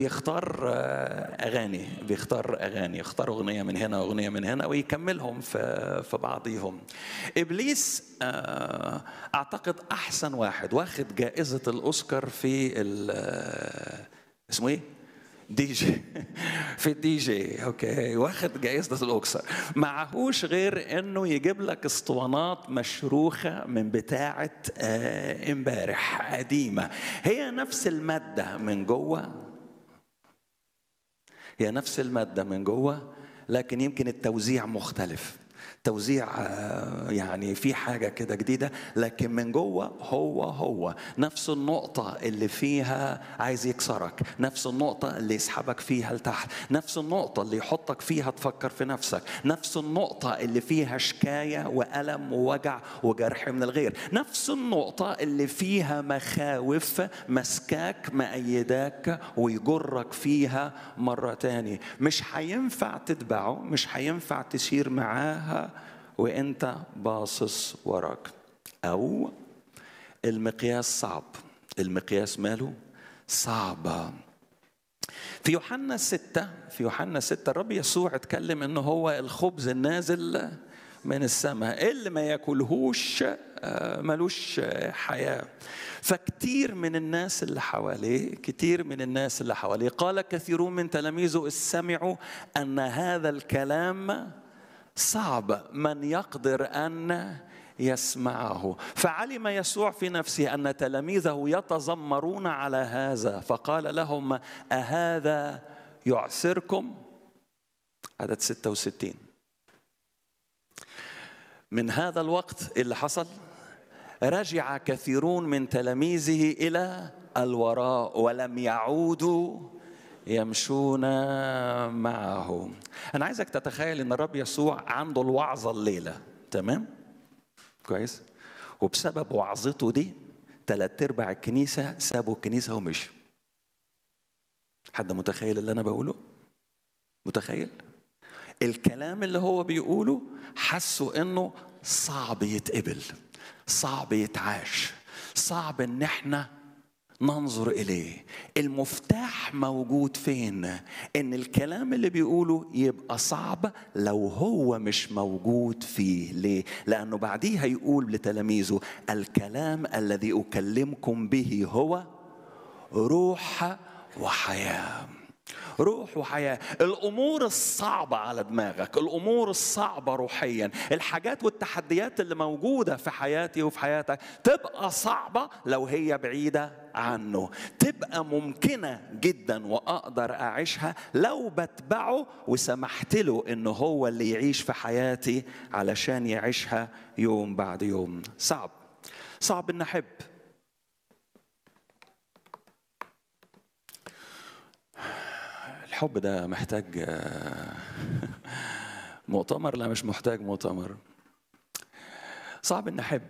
بيختار اغاني بيختار اغاني يختار اغنيه من هنا واغنيه من هنا ويكملهم في في بعضيهم ابليس اعتقد احسن واحد واخد جائزه الاوسكار في اسمه ايه دي جي في الدي جي اوكي واخد جائزه الاوكسر معهوش غير انه يجيب لك اسطوانات مشروخه من بتاعه امبارح قديمه هي نفس الماده من جوه هي نفس الماده من جوه لكن يمكن التوزيع مختلف توزيع يعني في حاجه كده جديده لكن من جوه هو هو نفس النقطه اللي فيها عايز يكسرك نفس النقطه اللي يسحبك فيها لتحت نفس النقطه اللي يحطك فيها تفكر في نفسك نفس النقطه اللي فيها شكايه والم ووجع وجرح من الغير نفس النقطه اللي فيها مخاوف مسكاك مأيداك ويجرك فيها مره تاني مش هينفع تتبعه مش هينفع تسير معاها وانت باصص وراك او المقياس صعب المقياس ماله صعب في يوحنا ستة في يوحنا ستة الرب يسوع اتكلم انه هو الخبز النازل من السماء اللي ما ياكلهوش ملوش حياة فكتير من الناس اللي حواليه كتير من الناس اللي حواليه قال كثيرون من تلاميذه سمعوا أن هذا الكلام صعب من يقدر ان يسمعه فعلم يسوع في نفسه ان تلاميذه يتذمرون على هذا فقال لهم اهذا يعسركم عدد 66 من هذا الوقت اللي حصل رجع كثيرون من تلاميذه الى الوراء ولم يعودوا يمشون معه انا عايزك تتخيل ان الرب يسوع عنده الوعظه الليله تمام كويس وبسبب وعظته دي ثلاث ارباع الكنيسه سابوا الكنيسه ومشوا حد متخيل اللي انا بقوله متخيل الكلام اللي هو بيقوله حسوا انه صعب يتقبل صعب يتعاش صعب ان احنا ننظر اليه المفتاح موجود فين ان الكلام اللي بيقوله يبقى صعب لو هو مش موجود فيه ليه لانه بعديه هيقول لتلاميذه الكلام الذي اكلمكم به هو روح وحياه روح وحياة الأمور الصعبة على دماغك الأمور الصعبة روحيا الحاجات والتحديات اللي موجودة في حياتي وفي حياتك تبقى صعبة لو هي بعيدة عنه تبقى ممكنة جدا وأقدر أعيشها لو بتبعه وسمحت له إنه هو اللي يعيش في حياتي علشان يعيشها يوم بعد يوم صعب صعب إن أحب الحب ده محتاج مؤتمر لا مش محتاج مؤتمر صعب ان احب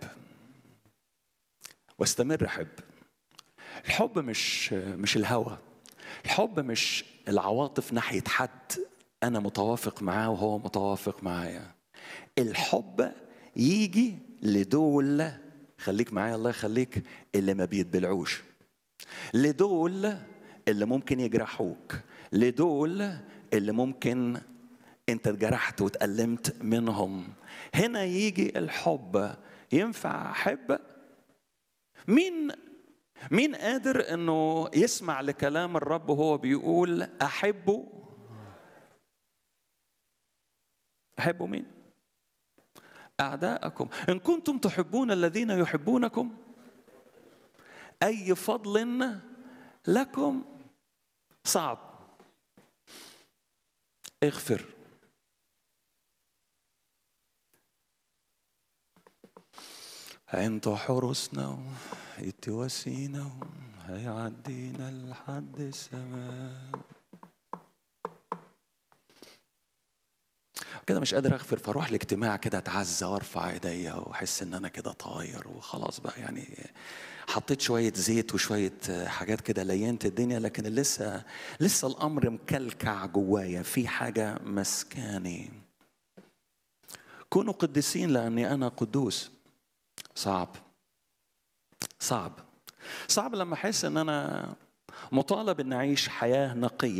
واستمر احب الحب مش مش الهوى الحب مش العواطف ناحيه حد انا متوافق معاه وهو متوافق معايا الحب يجي لدول خليك معايا الله يخليك اللي ما بيتبلعوش لدول اللي ممكن يجرحوك لدول اللي ممكن انت اتجرحت واتألمت منهم هنا يجي الحب ينفع احب مين مين قادر انه يسمع لكلام الرب وهو بيقول احبه احبوا مين اعداءكم ان كنتم تحبون الذين يحبونكم اي فضل لكم صعب اغفر انت حرسنا اتوسينا هيعدينا لحد السماء كده مش قادر اغفر فاروح الاجتماع كده اتعزى وارفع ايديا واحس ان انا كده طاير وخلاص بقى يعني حطيت شويه زيت وشويه حاجات كده لينت الدنيا لكن لسه لسه الامر مكلكع جوايا في حاجه مسكاني كونوا قديسين لاني انا قدوس صعب صعب صعب لما احس ان انا مطالب ان نعيش حياه نقيه